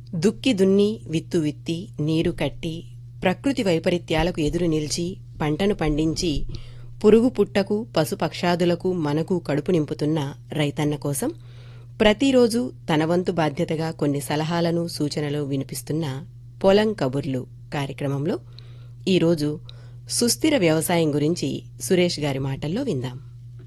దుక్కి దున్ని విత్తు విత్తి నీరు కట్టి ప్రకృతి వైపరీత్యాలకు ఎదురు నిలిచి పంటను పండించి పురుగు పుట్టకు పశుపక్షాదులకు మనకు కడుపు నింపుతున్న రైతన్న కోసం ప్రతిరోజు తన వంతు బాధ్యతగా కొన్ని సలహాలను సూచనలు వినిపిస్తున్న పొలం కబుర్లు కార్యక్రమంలో ఈరోజు సుస్థిర వ్యవసాయం గురించి సురేష్ గారి మాటల్లో విందాం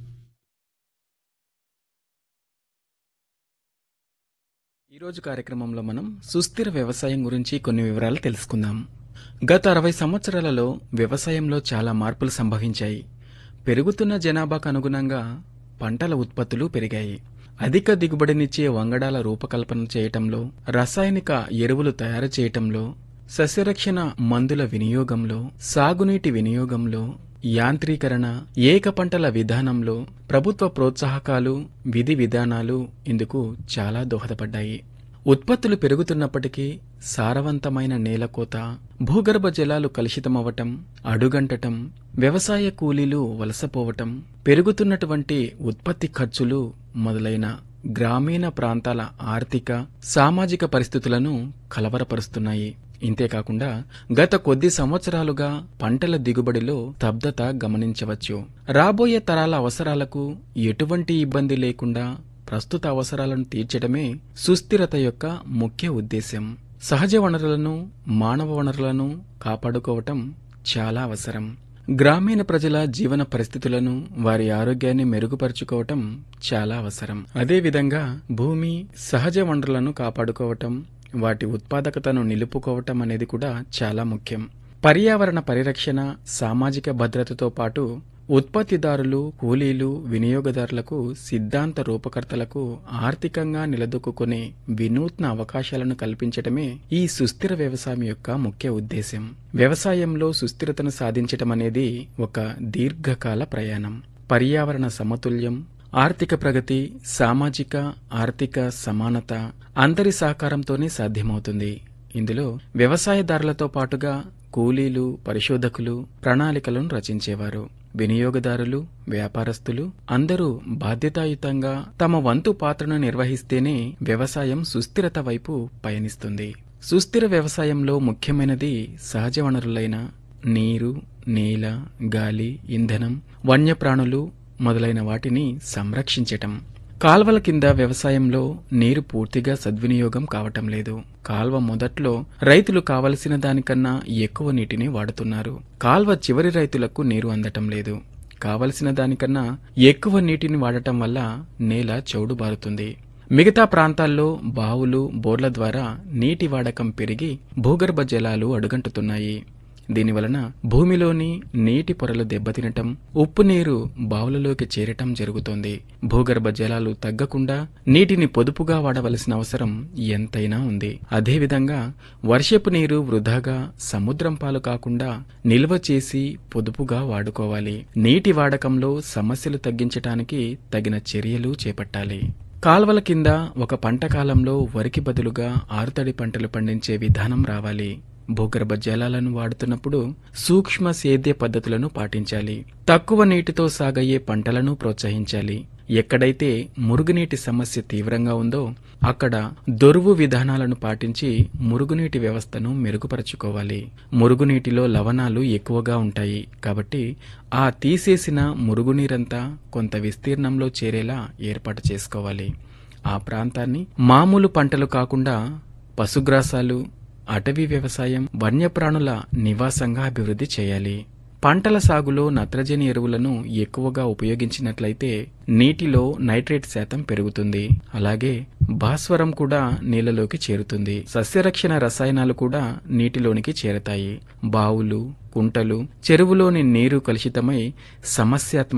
ఈరోజు కార్యక్రమంలో మనం సుస్థిర వ్యవసాయం గురించి కొన్ని వివరాలు తెలుసుకుందాం గత అరవై సంవత్సరాలలో వ్యవసాయంలో చాలా మార్పులు సంభవించాయి పెరుగుతున్న జనాభాకు అనుగుణంగా పంటల ఉత్పత్తులు పెరిగాయి అధిక దిగుబడినిచ్చే వంగడాల రూపకల్పన చేయటంలో రసాయనిక ఎరువులు తయారు చేయటంలో సస్యరక్షణ మందుల వినియోగంలో సాగునీటి వినియోగంలో యాంత్రీకరణ ఏక పంటల విధానంలో ప్రభుత్వ ప్రోత్సాహకాలు విధి విధానాలు ఇందుకు చాలా దోహదపడ్డాయి ఉత్పత్తులు పెరుగుతున్నప్పటికీ సారవంతమైన నేలకోత భూగర్భ జలాలు కలుషితమవటం అడుగంటటం వ్యవసాయ కూలీలు వలసపోవటం పెరుగుతున్నటువంటి ఉత్పత్తి ఖర్చులు మొదలైన గ్రామీణ ప్రాంతాల ఆర్థిక సామాజిక పరిస్థితులను కలవరపరుస్తున్నాయి ఇంతేకాకుండా గత కొద్ది సంవత్సరాలుగా పంటల దిగుబడిలో స్తబ్దత గమనించవచ్చు రాబోయే తరాల అవసరాలకు ఎటువంటి ఇబ్బంది లేకుండా ప్రస్తుత అవసరాలను తీర్చడమే సుస్థిరత యొక్క ముఖ్య ఉద్దేశ్యం సహజ వనరులను మానవ వనరులను కాపాడుకోవటం చాలా అవసరం గ్రామీణ ప్రజల జీవన పరిస్థితులను వారి ఆరోగ్యాన్ని మెరుగుపరుచుకోవటం చాలా అవసరం అదేవిధంగా భూమి సహజ వనరులను కాపాడుకోవటం వాటి ఉత్పాదకతను నిలుపుకోవటం అనేది కూడా చాలా ముఖ్యం పర్యావరణ పరిరక్షణ సామాజిక భద్రతతో పాటు ఉత్పత్తిదారులు కూలీలు వినియోగదారులకు సిద్ధాంత రూపకర్తలకు ఆర్థికంగా నిలదొక్కునే వినూత్న అవకాశాలను కల్పించటమే ఈ సుస్థిర వ్యవసాయం యొక్క ముఖ్య ఉద్దేశం వ్యవసాయంలో సుస్థిరతను సాధించటం అనేది ఒక దీర్ఘకాల ప్రయాణం పర్యావరణ సమతుల్యం ఆర్థిక ప్రగతి సామాజిక ఆర్థిక సమానత అందరి సహకారంతోనే సాధ్యమవుతుంది ఇందులో వ్యవసాయదారులతో పాటుగా కూలీలు పరిశోధకులు ప్రణాళికలను రచించేవారు వినియోగదారులు వ్యాపారస్తులు అందరూ బాధ్యతాయుతంగా తమ వంతు పాత్రను నిర్వహిస్తేనే వ్యవసాయం సుస్థిరత వైపు పయనిస్తుంది సుస్థిర వ్యవసాయంలో ముఖ్యమైనది సహజ వనరులైన నీరు నేల గాలి ఇంధనం వన్యప్రాణులు మొదలైన వాటిని సంరక్షించటం కాల్వల కింద వ్యవసాయంలో నీరు పూర్తిగా సద్వినియోగం కావటం లేదు కాల్వ మొదట్లో రైతులు కావలసిన దానికన్నా ఎక్కువ నీటిని వాడుతున్నారు కాల్వ చివరి రైతులకు నీరు అందటం లేదు కావలసిన దానికన్నా ఎక్కువ నీటిని వాడటం వల్ల నేల చౌడుబారుతుంది మిగతా ప్రాంతాల్లో బావులు బోర్ల ద్వారా నీటి వాడకం పెరిగి భూగర్భ జలాలు అడుగంటుతున్నాయి దీనివలన భూమిలోని నీటి పొరలు దెబ్బతినటం ఉప్పు నీరు బావులలోకి చేరటం జరుగుతోంది భూగర్భ జలాలు తగ్గకుండా నీటిని పొదుపుగా వాడవలసిన అవసరం ఎంతైనా ఉంది అదేవిధంగా వర్షపు నీరు వృధాగా సముద్రం పాలు కాకుండా నిల్వ చేసి పొదుపుగా వాడుకోవాలి నీటి వాడకంలో సమస్యలు తగ్గించటానికి తగిన చర్యలు చేపట్టాలి కాల్వల కింద ఒక పంట కాలంలో వరికి బదులుగా ఆరుతడి పంటలు పండించే విధానం రావాలి భూగర్భ జలాలను వాడుతున్నప్పుడు సూక్ష్మ సేద్య పద్ధతులను పాటించాలి తక్కువ నీటితో సాగయ్యే పంటలను ప్రోత్సహించాలి ఎక్కడైతే మురుగునీటి సమస్య తీవ్రంగా ఉందో అక్కడ దొరువు విధానాలను పాటించి మురుగునీటి వ్యవస్థను మెరుగుపరచుకోవాలి మురుగునీటిలో లవణాలు ఎక్కువగా ఉంటాయి కాబట్టి ఆ తీసేసిన మురుగునీరంతా కొంత విస్తీర్ణంలో చేరేలా ఏర్పాటు చేసుకోవాలి ఆ ప్రాంతాన్ని మామూలు పంటలు కాకుండా పశుగ్రాసాలు అటవీ వ్యవసాయం వన్యప్రాణుల నివాసంగా అభివృద్ధి చేయాలి పంటల సాగులో నత్రజని ఎరువులను ఎక్కువగా ఉపయోగించినట్లయితే నీటిలో నైట్రేట్ శాతం పెరుగుతుంది అలాగే భాస్వరం కూడా నీళ్లలోకి చేరుతుంది సస్యరక్షణ రసాయనాలు కూడా నీటిలోనికి చేరతాయి బావులు కుంటలు చెరువులోని నీరు కలుషితమై సమస్యాత్మక